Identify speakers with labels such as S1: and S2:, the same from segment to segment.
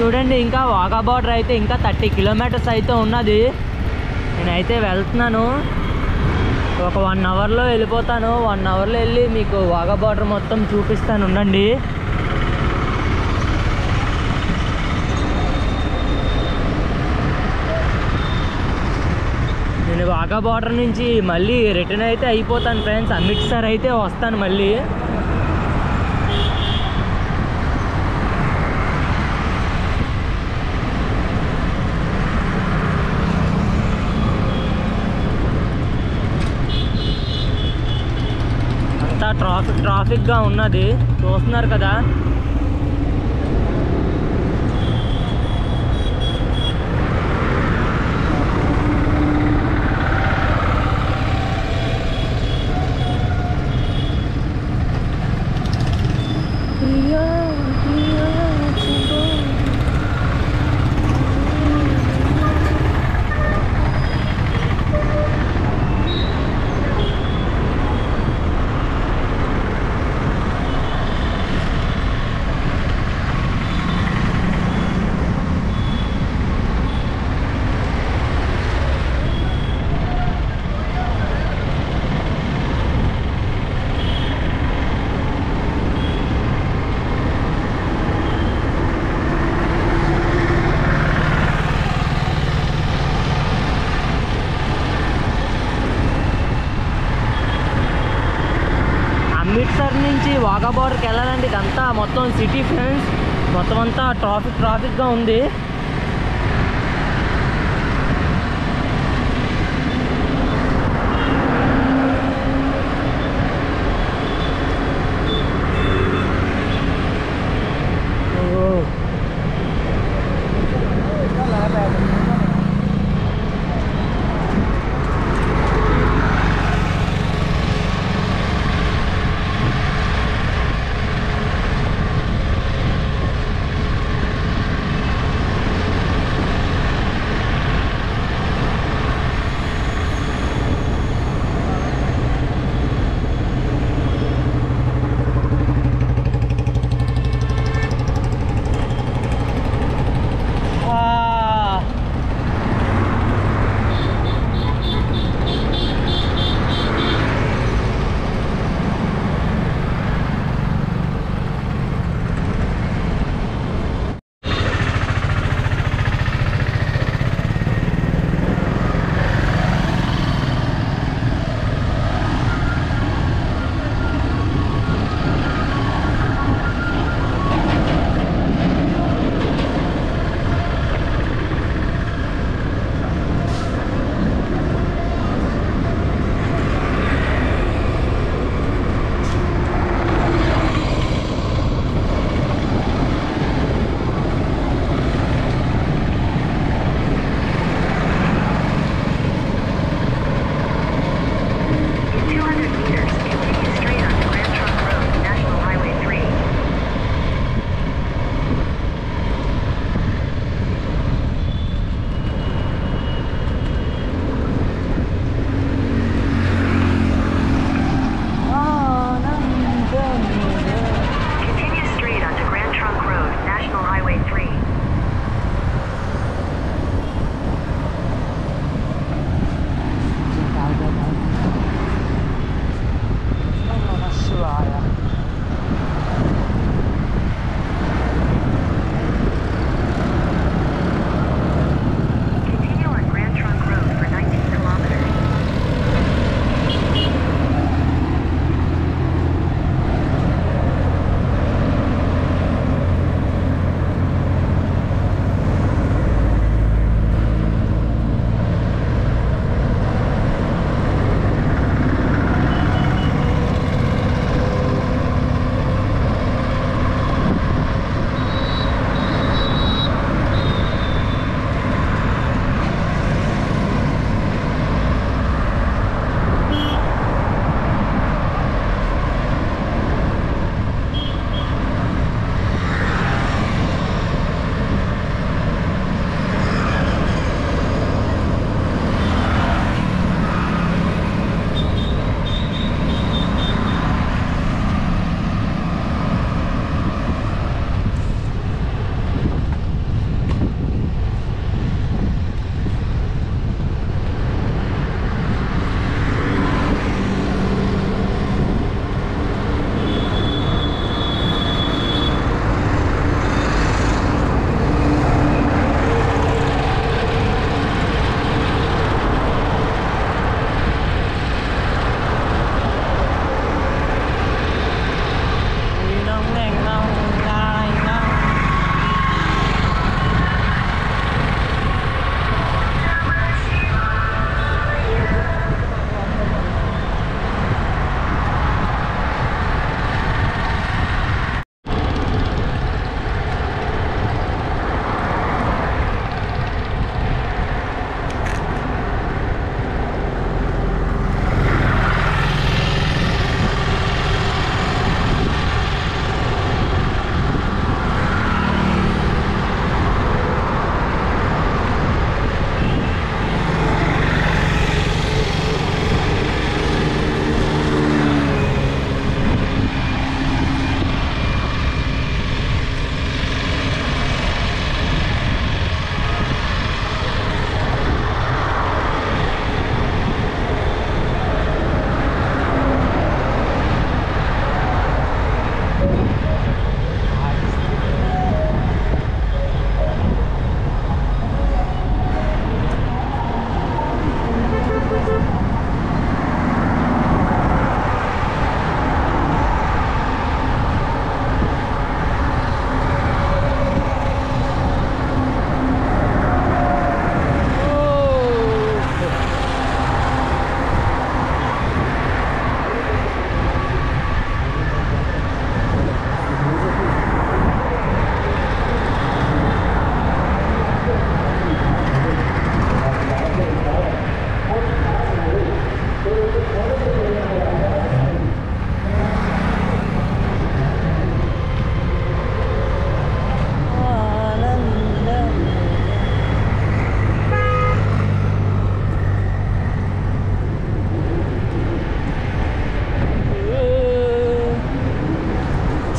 S1: చూడండి ఇంకా వాగా బార్డర్ అయితే ఇంకా థర్టీ కిలోమీటర్స్ అయితే ఉన్నది నేనైతే వెళ్తున్నాను ఒక వన్ అవర్లో వెళ్ళిపోతాను వన్ అవర్లో వెళ్ళి మీకు వాగా బార్డర్ మొత్తం చూపిస్తాను ఉండండి నేను వాగా బార్డర్ నుంచి మళ్ళీ రిటర్న్ అయితే అయిపోతాను ఫ్రెండ్స్ అమృత్సర్ అయితే వస్తాను మళ్ళీ అంతా ట్రాఫిక్ ట్రాఫిక్గా ఉన్నది చూస్తున్నారు కదా ప్రియా ప్రియా చుంబో అమృత్సర్ నుంచి వాగా బార్డర్కి వెళ్ళాలంటే ఇదంతా మొత్తం సిటీ ఫ్రెండ్స్ మొత్తం అంతా ట్రాఫిక్ ట్రాఫిక్గా ఉంది ఓ.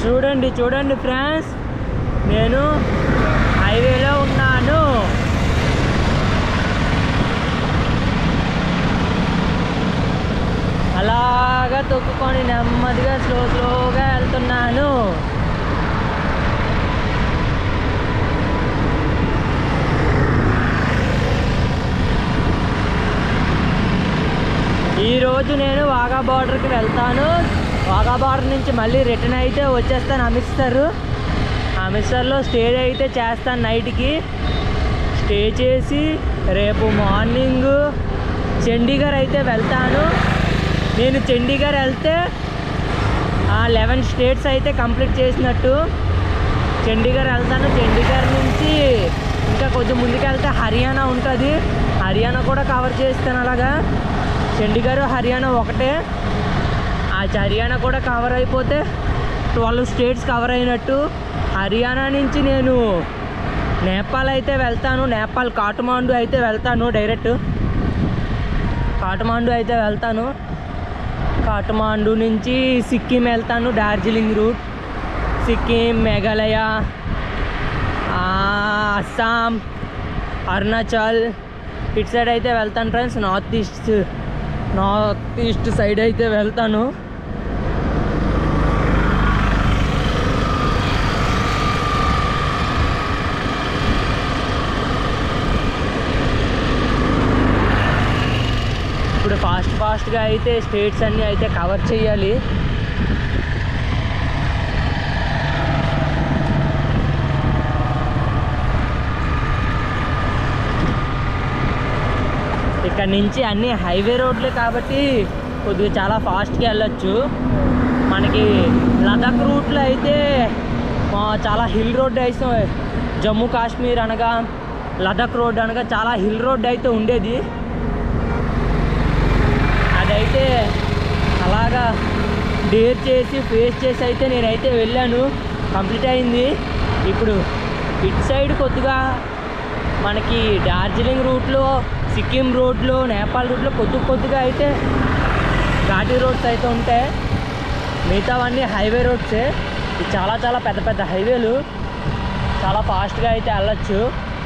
S1: చూడండి చూడండి ఫ్రెండ్స్ నేను హైవేలో ఉన్నాను అలాగా తొక్కుకొని నెమ్మదిగా స్లో స్లోగా వెళ్తున్నాను ఈరోజు నేను వాఘా బార్డర్కి వెళ్తాను వాఘా బార్డర్ నుంచి మళ్ళీ రిటర్న్ అయితే వచ్చేస్తాను అమృత్సర్ అమృత్సర్లో స్టే అయితే చేస్తాను నైట్కి స్టే చేసి రేపు మార్నింగ్ చండీగఢ్ అయితే వెళ్తాను నేను చండీగఢ్ వెళ్తే ఆ లెవెన్ స్టేట్స్ అయితే కంప్లీట్ చేసినట్టు చండీగఢ్ వెళ్తాను చండీగఢ్ నుంచి ఇంకా కొంచెం ముందుకు వెళ్తే హర్యానా ఉంటుంది హర్యానా కూడా కవర్ చేస్తాను అలాగా చండీగఢ్ హర్యానా ఒకటే ఆ హర్యానా కూడా కవర్ అయిపోతే ట్వెల్వ్ స్టేట్స్ కవర్ అయినట్టు హర్యానా నుంచి నేను నేపాల్ అయితే వెళ్తాను నేపాల్ కాఠమాండు అయితే వెళ్తాను డైరెక్ట్ కాఠమాండు అయితే వెళ్తాను కాఠమాండు నుంచి సిక్కిం వెళ్తాను డార్జిలింగ్ రూట్ సిక్కిం మేఘాలయ ఆ, అస్సాం అరుణాచల్ ఇటు సైడ్ అయితే వెళ్తాను friends north east north east side అయితే వెళ్తాను ఇప్పుడు ఫాస్ట్ ఫాస్ట్గా అయితే స్టేట్స్ అన్నీ అయితే కవర్ చేయాలి ఇక్కడ నుంచి అన్ని హైవే రోడ్లే కాబట్టి కొద్దిగా చాలా ఫాస్ట్గా వెళ్ళొచ్చు మనకి లదాఖ్ రూట్లో అయితే ఆ, చాలా హిల్ రోడ్ అయితే జమ్మూ కాశ్మీర్ అనగా లదాఖ్ రోడ్ అనగా చాలా హిల్ రోడ్ అయితే ఉండేది అదైతే అలాగా డేర్ చేసి ఫేస్ చేసి అయితే నేనైతే వెళ్ళాను కంప్లీట్ అయింది ఇప్పుడు ఇటు సైడ్ కొద్దిగా మనకి డార్జిలింగ్ రూట్లో సిక్కిం రోడ్లో నేపాల్ రూట్లో కొద్ది కొద్దిగా అయితే ఘాటీ రోడ్స్ అయితే ఉంటాయి మిగతావన్నీ హైవే రోడ్సే ఇది చాలా చాలా పెద్ద పెద్ద హైవేలు చాలా ఫాస్ట్గా అయితే వెళ్ళచ్చు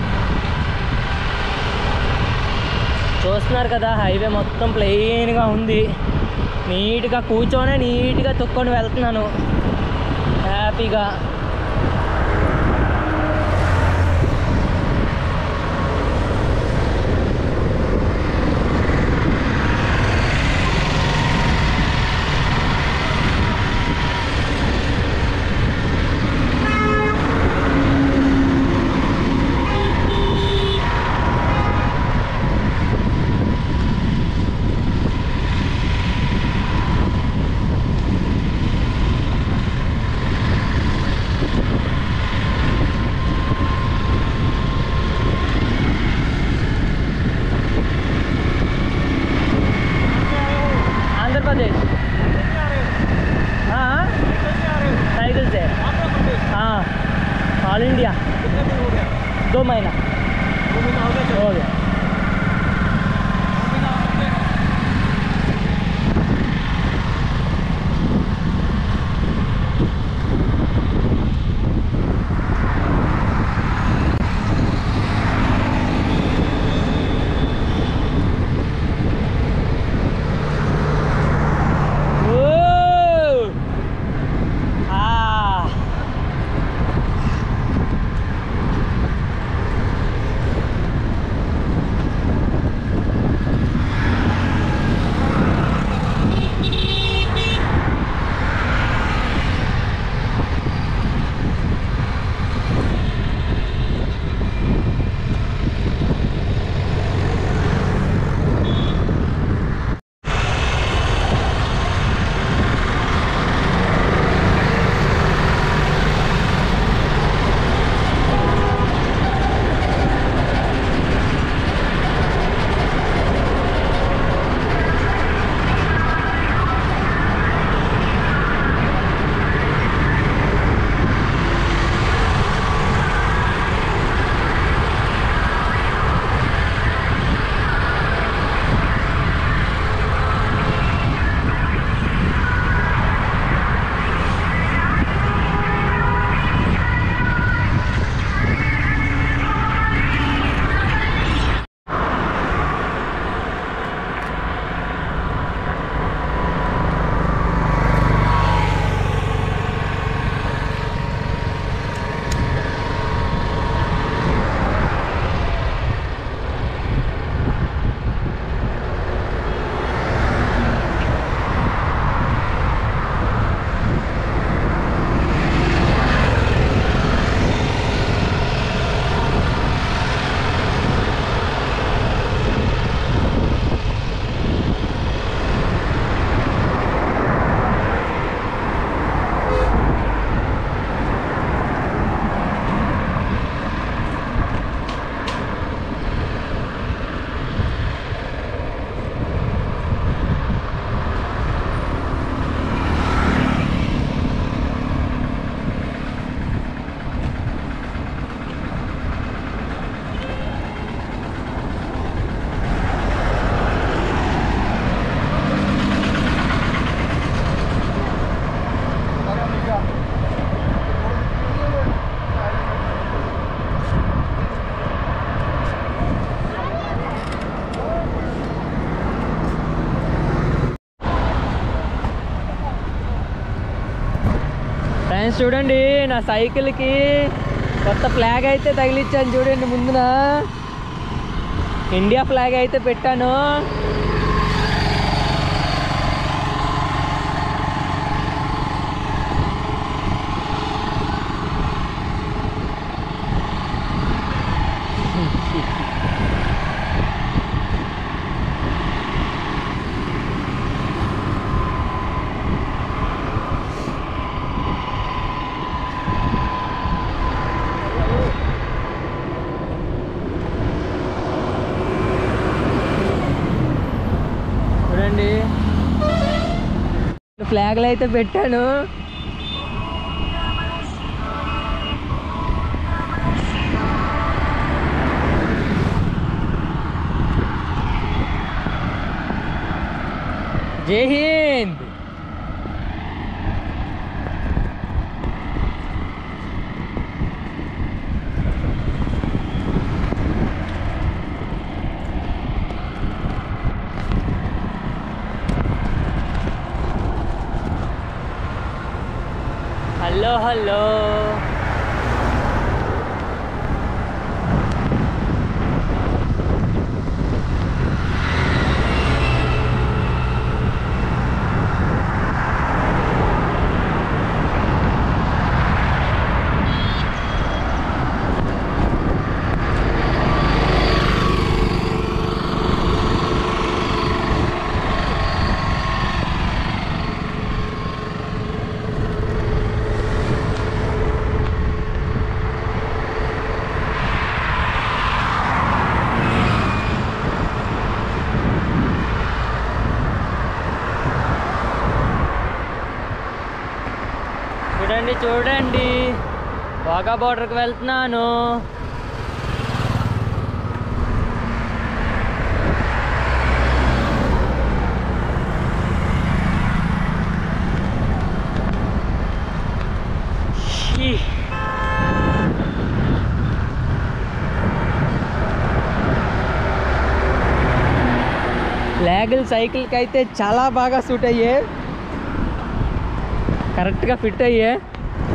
S1: చూస్తున్నారు కదా హైవే మొత్తం ప్లెయిన్గా ఉంది నీట్గా కూర్చొని నీట్గా తొక్కొని వెళ్తున్నాను హ్యాపీగా आंध्र प्रदेश हाँ साइकिल से हाँ ऑल इंडिया दो महीना हो गया Woo! Ah. ఫ్రెండ్స్ చూడండి నా సైకిల్కి కొత్త ఫ్లాగ్ అయితే తగిలిచ్చాను చూడండి ముందున ఇండియా ఫ్లాగ్ అయితే పెట్టాను చూడండి ఫ్లాగ్లు అయితే పెట్టాను జై హింద్ హలో హలో చూడండి చూడండి వాగా బార్డర్కి వెళ్తున్నాను షీ. ఫ్లాగులు సైకిల్కి అయితే చాలా బాగా సూట్ అయ్యాయి కరెక్ట్గా ఫిట్ అయ్యే